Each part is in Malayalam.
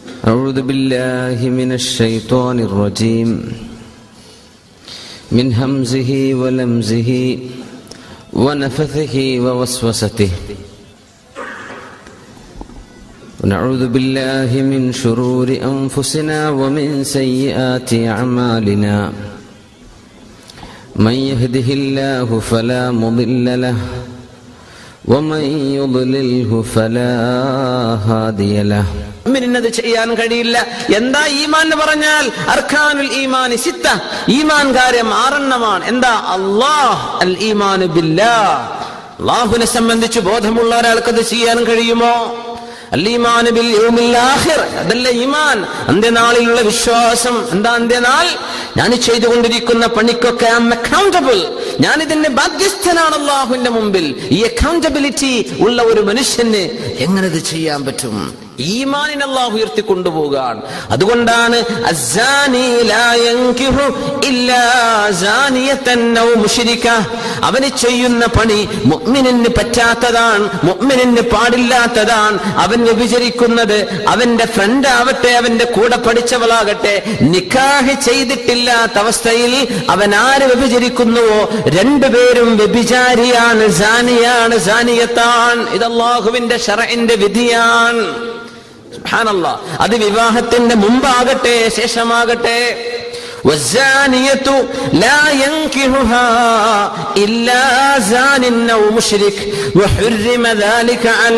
أعوذ بالله من الشيطان الرجيم من همزه ولمزه ونفثه ووسوسته ونعوذ بالله من شرور أنفسنا ومن سيئات أعمالنا من يهده الله فلا مضل له ومن يضلله فلا هادي له ഇന്നത് ചെയ്യാൻ കഴിയില്ല എന്താ ഈമാൻ എന്ന് പറഞ്ഞാൽ അർഖാനുൽ ഈമാൻ സിത്ത ഈമാൻ കാര്യം ആറെണ്ണമാണ് എന്താ അള്ളാഹ് അൽ ഈമാൻ ബില്ലാ അള്ളാഹുവിനെ സംബന്ധിച്ച് ബോധമുള്ള ഒരാൾക്ക് അത് ചെയ്യാൻ കഴിയുമോ അൽ ഈമാൻ ബിൽ യൗമിൽ ആഖിർ അതല്ല ഈമാൻ അന്ത്യനാളിലുള്ള വിശ്വാസം എന്താ അന്ത്യനാൾ ഞാൻ ചെയ്തുകൊണ്ടിരിക്കുന്ന പണിക്കൊക്കെ ഐ അക്കൗണ്ടബിൾ ഞാൻ ഇതിന്റെ ബാധ്യസ്ഥനാണ് അള്ളാഹുവിന്റെ മുമ്പിൽ ഈ അക്കൗണ്ടബിലിറ്റി ഉള്ള ഒരു മനുഷ്യന് എങ്ങനെ ഇത് ചെയ്യാൻ പറ്റും ഈമാനിനെ അള്ളാഹു ഉയർത്തി കൊണ്ടുപോകാൻ അതുകൊണ്ടാണ് അസ്സാനി ലാ യൻകിഹു ഇല്ലാ സാനിയത്തൻ ഔ മുശ്രിക. അവന് ചെയ്യുന്ന പണി മുഅ്മിനിന് പറ്റാത്തതാണ് മുഅ്മിനിന് പാടില്ലാത്തതാണ് അവൻ വ്യഭിചരിക്കുന്നത് അവന്റെ ഫ്രണ്ട് ആവട്ടെ അവന്റെ കൂടെ പഠിച്ചവളാകട്ടെ നിക്കാഹ് ചെയ്തിട്ടില്ലാത്ത അവസ്ഥയിൽ അവൻ ആര് വ്യഭിചരിക്കുന്നുവോ രണ്ടുപേരും വ്യഭിചാരിയാണ് സാനിയാണ് സാനിയത്താൻ ഇത് അള്ളാഹുവിന്റെ ഷറഇന്റെ വിധിയാണ് സുബ്ഹാനല്ലാ. അത് വിവാഹത്തിന്റെ മുമ്പാകട്ടെ ശേഷമാകട്ടെ والزانية لا ينكحها إلا زان أو مشرك وحرم ذلك على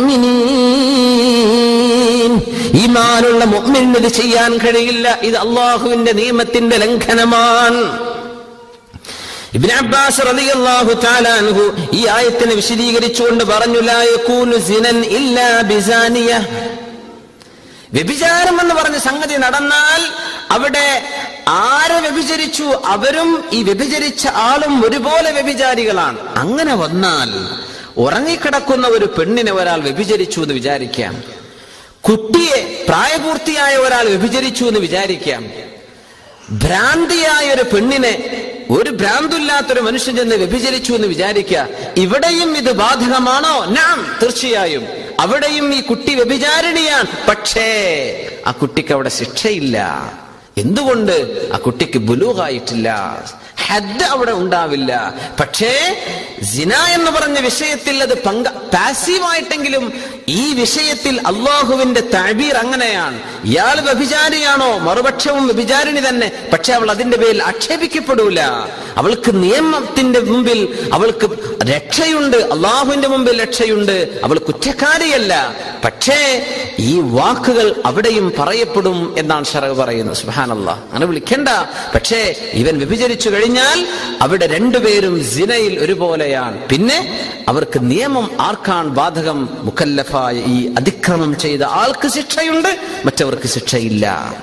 المؤمنين ഈമാനുള്ള മുഅ്മിനിന് ഇത് ചെയ്യാൻ കഴിയില്ല ഇത് അള്ളാഹുവിന്റെ നിയമത്തിന്റെ ലംഘനമാണ് ഇബ്നു അബ്ബാസ് റളിയല്ലാഹു തആല അൻഹു ഈ ആയത്തിനെ വിശദീകരിച്ചുകൊണ്ട് പറഞ്ഞു ലാ യകൂനു സിനൻ ഇല്ലാ ബിസാനിയ വ്യഭിചാരം എന്ന് പറഞ്ഞ സംഗതി നടന്നാൽ അവിടെ ആരെ വ്യഭിചരിച്ചു അവരും ഈ വ്യഭിചരിച്ച ആളും ഒരുപോലെ വ്യഭിചാരികളാണ് അങ്ങനെ വന്നാൽ ഉറങ്ങിക്കിടക്കുന്ന ഒരു പെണ്ണിനെ ഒരാൾ വ്യഭിചരിച്ചു എന്ന് വിചാരിക്കാം കുട്ടിയെ പ്രായപൂർത്തിയായ ഒരാൾ വ്യഭിചരിച്ചു എന്ന് വിചാരിക്കാം ഭ്രാന്തിയായ ഒരു പെണ്ണിനെ ഒരു ഭ്രാന്തില്ലാത്തൊരു മനുഷ്യൻ ചെന്ന് വ്യഭിചരിച്ചു എന്ന് വിചാരിക്കുക ഇവിടെയും ഇത് ബാധകമാണോ നാം തീർച്ചയായും അവിടെയും ഈ കുട്ടി വ്യഭിചാരിണിയാണ് പക്ഷേ ആ കുട്ടിക്ക് അവിടെ ശിക്ഷയില്ല എന്തുകൊണ്ട് ആ കുട്ടിക്ക് ബുലൂഹായിട്ടില്ല ഹദ് അവിടെ ഉണ്ടാവില്ല പക്ഷേ സിന എന്ന് പറഞ്ഞ വിഷയത്തിൽ അത് പങ്ക പാസീവായിട്ടെങ്കിലും ഈ വിഷയത്തിൽ അള്ളാഹുവിന്റെ താബീർ അങ്ങനെയാണ് ഇയാൾ വ്യഭിചാരിയാണോ മറുപക്ഷവും വ്യഭിചാരിണി തന്നെ പക്ഷെ അവൾ അതിന്റെ പേരിൽ ആക്ഷേപിക്കപ്പെടൂല അവൾക്ക് നിയമത്തിന്റെ മുമ്പിൽ അവൾക്ക് രക്ഷയുണ്ട് അള്ളാഹുവിന്റെ മുമ്പിൽ രക്ഷയുണ്ട് അവൾ കുറ്റക്കാരിയല്ല പക്ഷേ ഈ വാക്കുകൾ അവിടെയും പറയപ്പെടും എന്നാണ് ഷറവ് പറയുന്നത് സുഹാനല്ല അങ്ങനെ വിളിക്കണ്ട പക്ഷേ ഇവൻ വ്യഭിചരിച്ചു കഴിഞ്ഞാൽ അവിടെ രണ്ടുപേരും സിനയിൽ ഒരുപോലെയാണ് പിന്നെ അവർക്ക് നിയമം ആർക്കാണ് ബാധകം മുക്കല്ലഫായ ഈ അതിക്രമം ചെയ്ത ആൾക്ക് ശിക്ഷയുണ്ട് മറ്റവർക്ക് ശിക്ഷയില്ല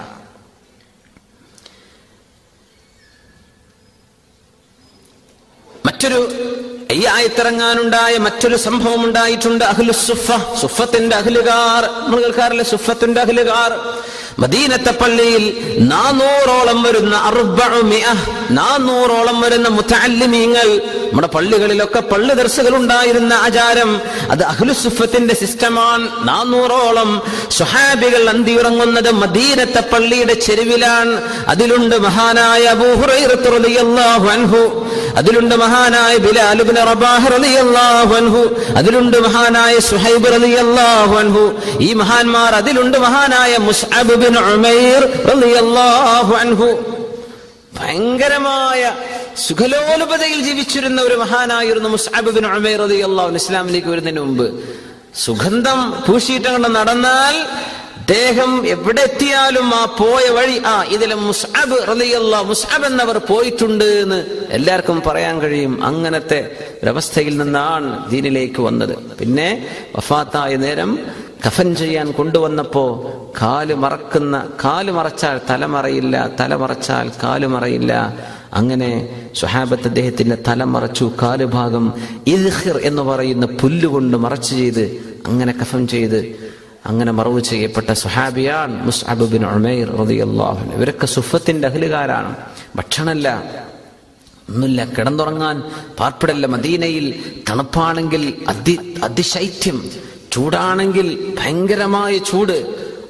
മറ്റൊരു ഈ ആയത്തിറങ്ങാനുണ്ടായ മറ്റൊരു സംഭവം ഉണ്ടായിട്ടുണ്ട് അഹ്ലു സുഫ സുഫത്തിന്റെ അഹ്ലുകാർ നമ്മൾ കേൾക്കാറില്ലേ സുഫത്തിന്റെ അഹ്ലുകാർ മദീനത്തെ പള്ളിയിൽ നാനൂറോളം വരുന്ന അറുബഅമിഅ, നാനൂറോളം വരുന്ന മുത്തല്ലിമീങ്ങൾ നമ്മുടെ പള്ളികളിലൊക്കെ പള്ളി ദർശകൾ ഉണ്ടായിരുന്ന ആചാരം അത് അഹ്ലുസുഫത്തിന്റെ സിസ്റ്റമാണ് നാനൂറോളം സുഹാബികൾ അന്തിയുറങ്ങുന്നത് മദീനത്തെ പള്ളിയുടെ ചെരുവിലാണ് അതിലുണ്ട് മഹാനായ അബൂ ഹുറൈറത്ത് റളിയല്ലാഹു അൻഹു അതിലുണ്ട് മഹാനായ ബിലാൽ ഇബ്നു റബാഹ് റളിയല്ലാഹു അൻഹു അതിലുണ്ട് മഹാനായ സുഹൈബ് റളിയല്ലാഹു അൻഹു ഈ മഹാന്മാർ അതിലുണ്ട് മഹാനായ മുസ്അബ് ബിൻ ഉമൈർ റളിയല്ലാഹു അൻഹു ഭയങ്കരമായ സുഖലോലുപതയിൽ ജീവിച്ചിരുന്ന ഒരു മഹാനായിരുന്നു മുസ്അബ് ബിൻ ഉമൈർ റളിയല്ലാഹു അൻഹു ഇസ്ലാമിലേക്ക് വരുന്നതിന് മുമ്പ് സുഗന്ധം പൂശിയിട്ടങ്ങോട്ട് നടന്നാൽ അദ്ദേഹം എവിടെ എത്തിയാലും ആ പോയ വഴി ആ ഇതിലെ മുസ്അബ് റളിയല്ല മുസ്അബ് എന്നവർ പോയിട്ടുണ്ട് എന്ന് എല്ലാവർക്കും പറയാൻ കഴിയും അങ്ങനത്തെ ഒരവസ്ഥയിൽ നിന്നാണ് ദീനിലേക്ക് വന്നത് പിന്നെ വഫാത്തായ നേരം കഫൻ ചെയ്യാൻ കൊണ്ടുവന്നപ്പോ കാല് മറക്കുന്ന കാല് മറച്ചാൽ തല മറയില്ല തല മറച്ചാൽ കാല് മറയില്ല അങ്ങനെ സുഹാബത്ത് അദ്ദേഹത്തിന്റെ തല മറച്ചു കാലുഭാഗം ഇദ്ഹിർ എന്ന് പറയുന്ന പുല്ലുകൊണ്ട് മറച്ചു ചെയ്ത് അങ്ങനെ കഫൻ ചെയ്ത് അങ്ങനെ മറവ് ചെയ്യപ്പെട്ട സുഹാബിയാൻ മുസ്അബ് ബിൻ ഉമൈർ റളിയല്ലാഹു അൻഹു ഇവരൊക്കെ സുഫത്തിന്റെ അഹലുകാരാണ് ഭക്ഷണമല്ല ഒന്നുമില്ല കിടന്നുറങ്ങാൻ പാർപ്പിടല്ല മദീനയിൽ തണുപ്പാണെങ്കിൽ അതി അതിശൈത്യം ചൂടാണെങ്കിൽ ഭയങ്കരമായ ചൂട്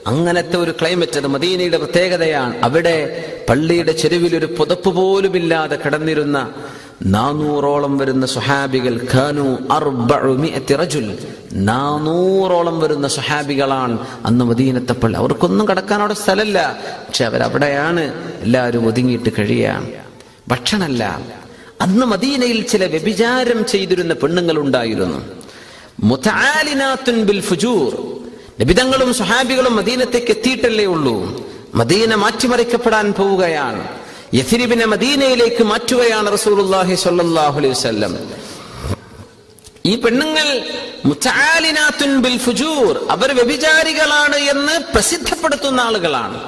അങ്ങനത്തെ ഒരു ക്ലൈമറ്റ് അത് മദീനയുടെ പ്രത്യേകതയാണ് അവിടെ പള്ളിയുടെ ചെരുവിൽ ഒരു പുതപ്പ് പോലുമില്ലാതെ കിടന്നിരുന്ന നാനൂറോളം വരുന്ന സുഹാബികൾ ഖാനു അർബഉമിഅത്തി റജുൽ നാനൂറോളം വരുന്ന സുഹാബികളാണ് അന്ന് മദീനത്തെ പള്ളി അവർക്കൊന്നും കടക്കാൻ അവിടെ സ്ഥലമല്ല പക്ഷെ അവരവിടെയാണ് എല്ലാവരും ഒതുങ്ങിയിട്ട് കഴിയാണ് ഭക്ഷണമല്ല അന്ന് മദീനയിൽ ചില വ്യഭിചാരം ചെയ്തിരുന്ന പെണ്ണുങ്ങൾ ഉണ്ടായിരുന്നു മുതആലിനാത്തുൻ ബിൽ ഫുജൂർ നബിതങ്ങളും സുഹാബികളും മദീനത്തേക്ക് എത്തിയിട്ടല്ലേ ഉള്ളൂ മദീന മാറ്റിമറിക്കപ്പെടാൻ പോവുകയാണ് യഥിരിബിനെ മദീനയിലേക്ക് മാറ്റുകയാണ് റസൂലുള്ളാഹി സ്വല്ലല്ലാഹു അലൈഹി വസല്ലം ഈ പെണ്ണുങ്ങൾ മുതആലിനാത്തുൻ ബിൽ ഫുജൂർ അവർ വ്യഭിചാരികളാണ് എന്ന് പ്രസിദ്ധപ്പെടുത്തുന്ന ആളുകളാണ്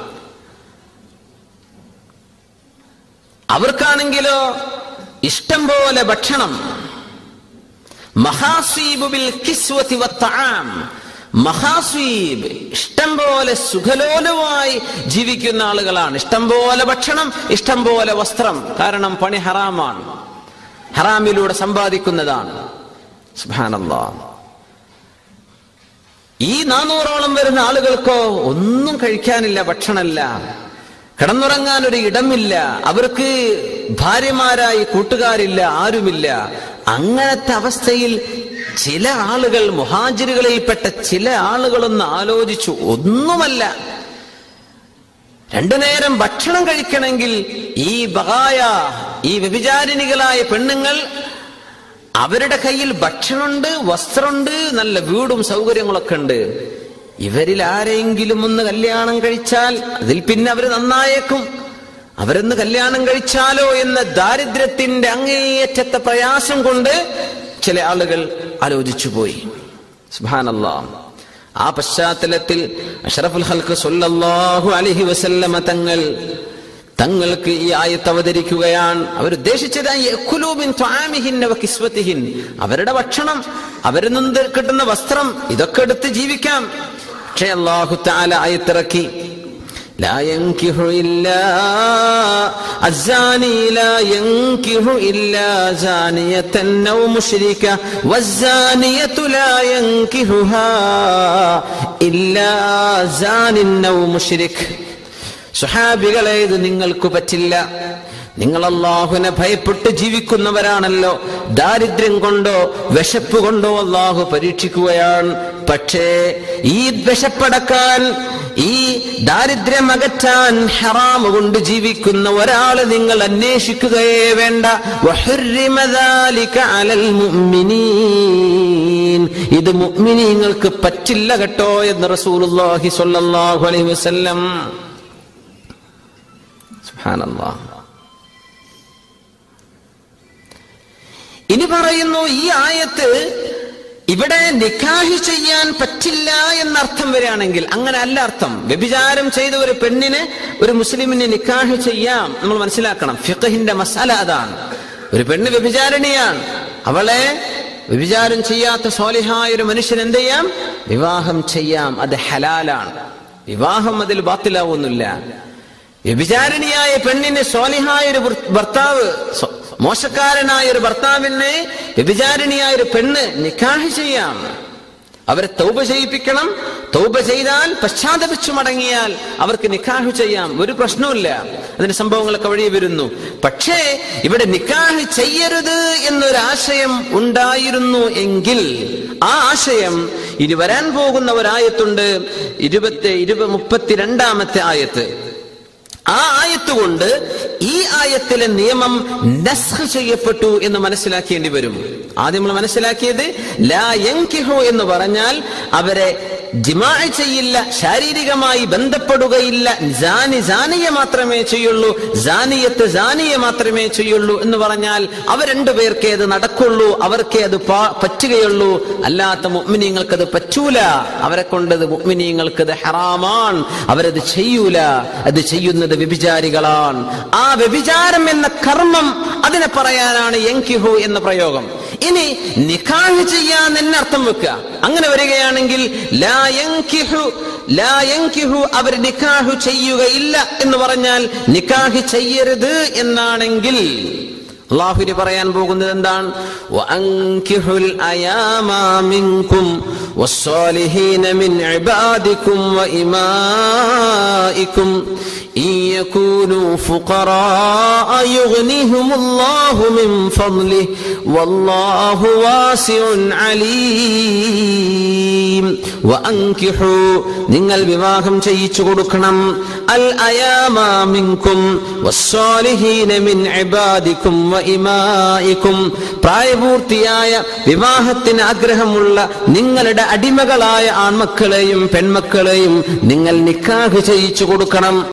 അവർക്കാണെങ്കിലോ ഇഷ്ടം പോലെ ഭക്ഷണം മഹാസീബ് ബിൽ കിസ്വതി വത്തആം മഹാസ്വീബ് ഇഷ്ടം പോലെ സുഖലോലമായി ജീവിക്കുന്ന ആളുകളാണ് ഇഷ്ടം പോലെ ഭക്ഷണം ഇഷ്ടം പോലെ വസ്ത്രം കാരണം പണി ഹറാമാണ് ഹറാമിലൂടെ സമ്പാദിക്കുന്നതാണ് സുബ്ഹാനല്ലാ ഈ നാനൂറോളം വരുന്ന ആളുകൾക്കോ ഒന്നും കഴിക്കാനില്ല ഭക്ഷണമല്ല കിടന്നുറങ്ങാൻ ഒരു ഇടമില്ല അവർക്ക് ഭാര്യമാരായി കൂട്ടുകാരില്ല ആരുമില്ല അങ്ങനത്തെ അവസ്ഥയിൽ ചില ആളുകൾ മുഹാജിറുകളിൽപ്പെട്ട ചില ആളുകളൊന്ന് ആലോചിച്ചു ഒന്നുമല്ല രണ്ടു നേരം ഭക്ഷണം കഴിക്കണമെങ്കിൽ ഈ ബഹായ ഈ വ്യഭിചാരിണികളായ പെണ്ണുങ്ങൾ അവരുടെ കയ്യിൽ ഭക്ഷണമുണ്ട് വസ്ത്രമുണ്ട് നല്ല വീടും സൗകര്യങ്ങളൊക്കെ ഉണ്ട് ഇവരിൽ ആരെങ്കിലും ഒന്ന് കല്യാണം കഴിച്ചാൽ അതിൽ പിന്നെ അവർ നന്നായേക്കും അവരൊന്ന് കല്യാണം കഴിച്ചാലോ എന്ന ദാരിദ്ര്യത്തിന്റെ അങ്ങേയറ്റത്തെ പ്രയാസം കൊണ്ട് ചില ആളുകൾ ആലോചിച്ചു പോയി സുബാനല്ലാ ആ പശ്ചാത്തലത്തിൽ അഷറഫുൽ ഹൽക്ക് സൊല്ലാഹു അലഹി വസല്ലമ തങ്ങൾ തങ്ങൾക്ക് ഈ ആയത്ത് അവതരിക്കുകയാണ് അവരുദ്ദേശിച്ചത് യഅ്കുലൂമിൻ ത്വആമിഹിന്ന വകിസ്വതിഹിൻ. അവരുടെ ഭക്ഷണം അവരിൽ നിന്ന് കിട്ടുന്ന വസ്ത്രം ഇതൊക്കെ എടുത്ത് ജീവിക്കാം പക്ഷേ അള്ളാഹു താല ആയത്തിറക്കി لا ينكح إلا الزاني لا ينكح إلا زانية أو مشركة والزانية لا ينكحها إلا زان أو مشرك സുഹാബികളെ ഇത് നിങ്ങൾക്ക് പറ്റില്ല നിങ്ങൾ അള്ളാഹുവിനെ ഭയപ്പെട്ട് ജീവിക്കുന്നവരാണല്ലോ ദാരിദ്ര്യം കൊണ്ടോ വിശപ്പ് കൊണ്ടോ അള്ളാഹു പരീക്ഷിക്കുകയാണ് പക്ഷേ ഈ വിശപ്പടക്കാൻ ഈ ദാരിദ്ര്യം അകറ്റാൻ ഹറാമ് കൊണ്ട് ജീവിക്കുന്ന ഒരാള് നിങ്ങൾ അന്വേഷിക്കുകയേ വേണ്ട വഹുരിമ ذَلِكَ عَلَى الْمُؤْمِنِينَ. ഇത് മുഅ്മിനീങ്ങൾക്ക് പറ്റില്ല കേട്ടോ എന്ന് റസൂലുള്ളാഹി സ്വല്ലല്ലാഹു അലൈഹി വസല്ലം സുബ്ഹാനല്ലാഹ് ഇനി പറയുന്നു ഈ ആയത്ത് ഇവിടെ നിക്കാഹ് ചെയ്യാൻ പറ്റില്ല എന്നർത്ഥം വരികയാണെങ്കിൽ അങ്ങനെ അല്ല അർത്ഥം വ്യഭിചാരം ചെയ്ത ഒരു പെണ്ണിന് ഒരു മുസ്ലിമിന് നിക്കാഹ് ചെയ്യാം നമ്മൾ മനസ്സിലാക്കണം ഫിഖഹിന്റെ മസാല അതാണ് ഒരു പെണ്ണ് വ്യഭിചാരിണിയാണ് അവളെ വ്യഭിചാരം ചെയ്യാത്ത സ്വാലിഹായ ഒരു മനുഷ്യൻ എന്ത് ചെയ്യാം വിവാഹം ചെയ്യാം അത് ഹലാലാണ് വിവാഹം അതിൽ ബാത്തിലാവുന്നില്ല വ്യഭിചാരിണിയായ പെണ്ണിന് സ്വാലിഹായ ഒരു ഭർ- ഭർത്താവ് സ്വ- മോശക്കാരനായ ഒരു ഭർത്താവിനെ വ്യഭിചാരിണിയായ ഒരു പെണ്ണ് നിക്കാഹ് ചെയ്യാം അവരെ തൗബ ചെയ്യിപ്പിക്കണം തൗബ ചെയ്താൽ പശ്ചാത്തപിച്ചു മടങ്ങിയാൽ അവർക്ക് നിക്കാഹ് ചെയ്യാം ഒരു പ്രശ്നവുമില്ല അതിന്റെ സംഭവങ്ങളൊക്കെ വഴി വരുന്നു പക്ഷേ ഇവിടെ നിക്കാഹ് ചെയ്യരുത് എന്നൊരു ആശയം ഉണ്ടായിരുന്നു എങ്കിൽ ആ ആശയം ഇനി വരാൻ പോകുന്ന ഒരായത്തുണ്ട് ഇരുപത്തി ഇരുപത് മുപ്പത്തിരണ്ടാമത്തെ ആയത്ത് ആ ആയത്ത് കൊണ്ട് ഈ ആയത്തിലെ നിയമം നസ്ഖ് ചെയ്യപ്പെട്ടു എന്ന് മനസ്സിലാക്കേണ്ടി വരും ആദ്യം നമ്മൾ മനസ്സിലാക്കിയത് ലാ യൻകിഹു എന്ന് പറഞ്ഞാൽ അവരെ ജിമാ ചെയ്യില്ല ശാരീരികമായി ബന്ധപ്പെടുകയില്ല ജാനി ജാനിയെ മാത്രമേ ചെയ്യുള്ളൂ ജാനിയത്ത് ജാനിയെ മാത്രമേ ചെയ്യുള്ളൂ എന്ന് പറഞ്ഞാൽ അവർ രണ്ടുപേർക്കേ അത് നടക്കുള്ളൂ അവർക്കേ അത് പാ- പറ്റുകയുള്ളൂ അല്ലാത്ത മുഅ്മിനീങ്ങൾക്ക് അത് പറ്റൂല അവരെ കൊണ്ടത് മുഅ്മിനീങ്ങൾക്ക് അത് ഹറാമാണ് അവരത് ചെയ്യൂല അത് ചെയ്യുന്നത് വ്യഭിചാരികളാണ് ആ വ്യഭിചാരം എന്ന കർമ്മം അതിനെ പറയാനാണ് യങ്കിഹു എന്ന പ്രയോഗം ഇനി നിക്കാഹ് ചെയ്യാൻ എന്നെ അർത്ഥം വെക്കുക അങ്ങനെ വരികയാണെങ്കിൽ ലാ യൻകിഹു ലാ യൻകിഹു അവർ നിക്കാഹ് ചെയ്യുകയില്ല എന്ന് പറഞ്ഞാൽ നിക്കാഹ് ചെയ്യരുത് എന്നാണെങ്കിൽ അള്ളാഹുവിന് പറയാൻ പോകുന്നത് എന്താണ് وَأَنكِحُوا الْأَيَامَ مِنكُمْ والصالحين من عبادكم وإمائكم إن يكونوا فقراء يغنيهم الله من فضله والله واسع عليم وأنكحوا നിങ്ങൾ വിവാഹം ചെയ്യിച്ചു കൊടുക്കണം അൽ അയാമിൻകും വസ്സാലിഹീന മിൻ ഇബാദിക്കും വ ഇമായിക്കും പ്രായപൂർത്തിയായ വിവാഹത്തിന് ആഗ്രഹമുള്ള നിങ്ങളുടെ അടിമകളായ ആൺമക്കളെയും പെൺമക്കളെയും നിങ്ങൾ നിക്കാഹ് ചെയ്യിച്ചു കൊടുക്കണം